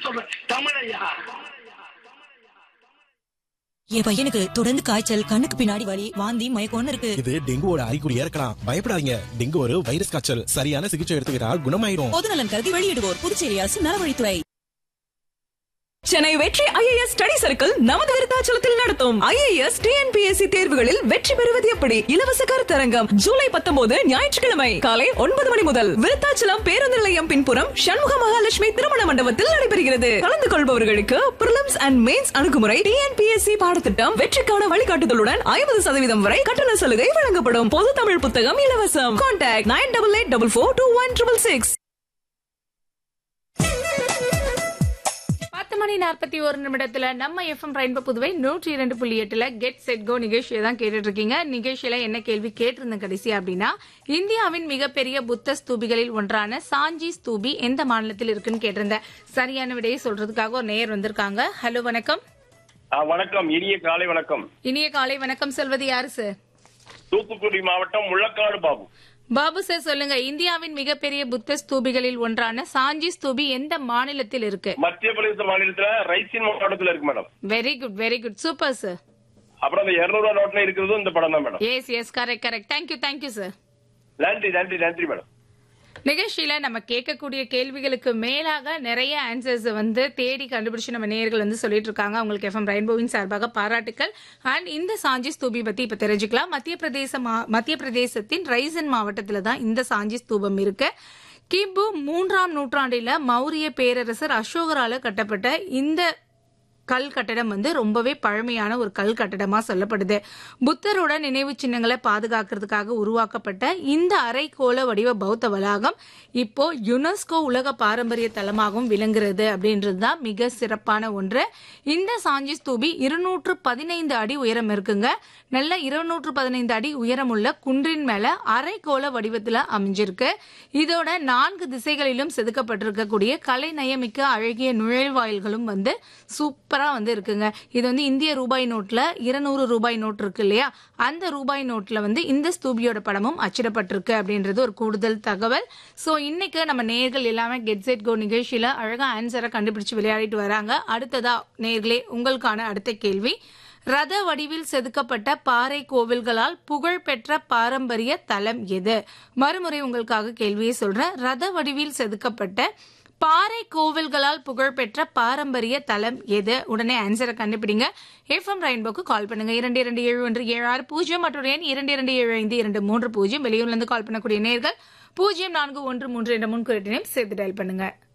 சொல்றேன் தமிழையா என் பையனுக்கு தொடர்ந்து காய்ச்சல் கண்ணுக்கு பின்னாடி வலி வாந்தி மயக்கம்னு இருக்கு இது டெங்குவோட அறிகுறியா இருக்கலாம் பயப்படாதீங்க டெங்கு ஒரு வைரஸ் காய்ச்சல் சரியான சிகிச்சை எடுத்துக்கிட்டா குணமாயிரும் பொதுநலன் கருதி வெளியிடுவோர் புதுச்சேரி அரசு நலவழித்துறை சென்னை வெற்றி ஐஏஎஸ் ஸ்டடி சர்க்கிள் நமது விருத்தாச்சலத்தில் நடத்தும் ஐஏஎஸ் டிஎன்பிஎஸ்சி தேர்வுகளில் வெற்றி பெறுவது எப்படி இலவச கருத்தரங்கம் ஜூலை பத்தொன்பது ஞாயிற்றுக்கிழமை காலை ஒன்பது மணி முதல் விருத்தாச்சலம் பேருந்து நிலையம் பின்புறம் சண்முக மகாலட்சுமி திருமண மண்டபத்தில் நடைபெறுகிறது கலந்து கொள்பவர்களுக்கு பிரிலிம்ஸ் அண்ட் மெயின்ஸ் அணுகுமுறை டிஎன்பிஎஸ்சி பாடத்திட்டம் வெற்றிக்கான வழிகாட்டுதலுடன் ஐம்பது சதவீதம் வரை கட்டண சலுகை வழங்கப்படும் பொது தமிழ் புத்தகம் இலவசம் contact nine double eight double four two one triple six பத்து மணி நாற்பத்தி ஒரு நிமிடத்துல நம்ம எஃப்எம் ரெயின்போ புதுவை நூற்றி இரண்டு புள்ளி எட்டுல கெட் செட் கோ நிகழ்ச்சியை தான் கேட்டுட்டு இருக்கீங்க நிகழ்ச்சியில என்ன கேள்வி கேட்டிருந்தேன் கடைசி அப்படின்னா இந்தியாவின் மிகப்பெரிய புத்த ஸ்தூபிகளில் ஒன்றான சாஞ்சி ஸ்தூபி எந்த மாநிலத்தில் இருக்குன்னு கேட்டிருந்தேன் சரியான விடையை சொல்றதுக்காக ஒரு நேயர் வந்திருக்காங்க ஹலோ வணக்கம் ஆ, வணக்கம் இனிய காலை வணக்கம் இனிய காலை வணக்கம் சொல்வது யாரு சார் தூத்துக்குடி மாவட்டம் முள்ளக்காடு பாபு பாபு சார் சொல்லுங்க இந்தியாவின் மிகப்பெரிய புத்த ஸ்தூபிகளில் ஒன்றான சாஞ்சி ஸ்தூபி எந்த மாநிலத்தில் இருக்கு மத்திய பிரதேச மாநிலத்துல ரைசின் மாவட்டத்துல இருக்கு madam very good very good super sir அப்புறம் அந்த இருநூறு நோட்ல இருக்கிறதும் இந்த படம் தான் madam yes yes correct correct thank you thank you sir நன்றி நன்றி நன்றி மேடம் நிகழ்ச்சியில நம்ம கேட்கக்கூடிய கேள்விகளுக்கு மேலாக நிறைய ஆன்சர்ஸ் வந்து தேடி கண்டுபிடிச்சு நம்ம நேயர்கள் வந்து சொல்லிட்டு இருக்காங்க அவங்களுக்கு எஃப்எம் ரெயின்போவின் சார்பாக பாராட்டுக்கள் அண்ட் இந்த சாஞ்சி ஸ்தூபி பத்தி இப்ப தெரிஞ்சுக்கலாம் மத்திய பிரதேச மா- மத்திய பிரதேசத்தின் ரைசன் மாவட்டத்துல தான் இந்த சாஞ்சி ஸ்தூபம் இருக்கு கிபு மூன்றாம் நூற்றாண்டில மௌரிய பேரரசர் அசோகரால கட்டப்பட்ட இந்த கல் கட்டடம் வந்து ரொம்பவே பழமையான ஒரு கல் கட்டடமா சொல்லப்படுது புத்தரோட நினைவு சின்னங்களை பாதுகாக்கிறதுக்காக உருவாக்கப்பட்ட இந்த அரைக்கோள வடிவ பௌத்த வளாகம் இப்போ யுனெஸ்கோ உலக பாரம்பரிய தலமாகவும் விளங்குறது அப்படின்றது தான் மிக சிறப்பான ஒன்று இந்த சாஞ்சி ஸ்தூபி இருநூற்று பதினைந்து அடி உயரம் இருக்குங்க நல்ல இருநூற்று பதினைந்து அடி உயரமுள்ள குன்றின் மேல அரைக்கோள வடிவத்துல அமைஞ்சிருக்கு இதோட நான்கு திசைகளிலும் செதுக்கப்பட்டிருக்கக்கூடிய கலை நயமிக்க அழகிய நுழைவாயில்களும் வந்து சூப்பரா வந்து இருக்குங்க இது வந்து இந்திய ரூபாய் நோட்ல இருநூறு ரூபாய் நோட் இருக்கு இல்லையா அந்த ரூபாய் நோட்ல வந்து இந்த ஸ்தூபியோட படமும் அச்சிடப்பட்டிருக்கு அப்படின்றது ஒரு கூடுதல் தகவல் சோ இன்னைக்கு நம்ம நேர்கள் எல்லாமே கெட் செட் கோ நிகழ்ச்சியில அழகா ஆன்சரை கண்டுபிடிச்சு விளையாடிட்டு வராங்க அடுத்ததா நேர்களே உங்களுக்கான அடுத்த கேள்வி ரத வடிவில் செதுக்கப்பட்ட பாறை கோவில்களால் புகழ்பெற்ற பாரம்பரிய தலம் எது மறுமுறை உங்களுக்காக கேள்வியை சொல்றேன் ரத வடிவில் செதுக்கப்பட்ட பாறை கோவில்களால் புகழ்பெற்ற பாரம்பரிய தலம் எது உடனே ஆன்சரை கண்டுபிடிங்க எஃப்எம் ரெயின்போக்கு கால் பண்ணுங்க இரண்டு இரண்டு ஏழு ஒன்று ஏழு ஆறு பூஜ்ஜியம் மற்றும் எண் இரண்டு இரண்டு ஏழு ஐந்து இரண்டு மூன்று பூஜ்ஜியம் வெளியூர்ல இருந்து கால் பண்ணக்கூடிய நேர்கள் பூஜ்ஜியம் நான்கு ஒன்று மூன்று என்ற முன்குறிட்டினையும் சேர்த்து டயல் பண்ணுங்க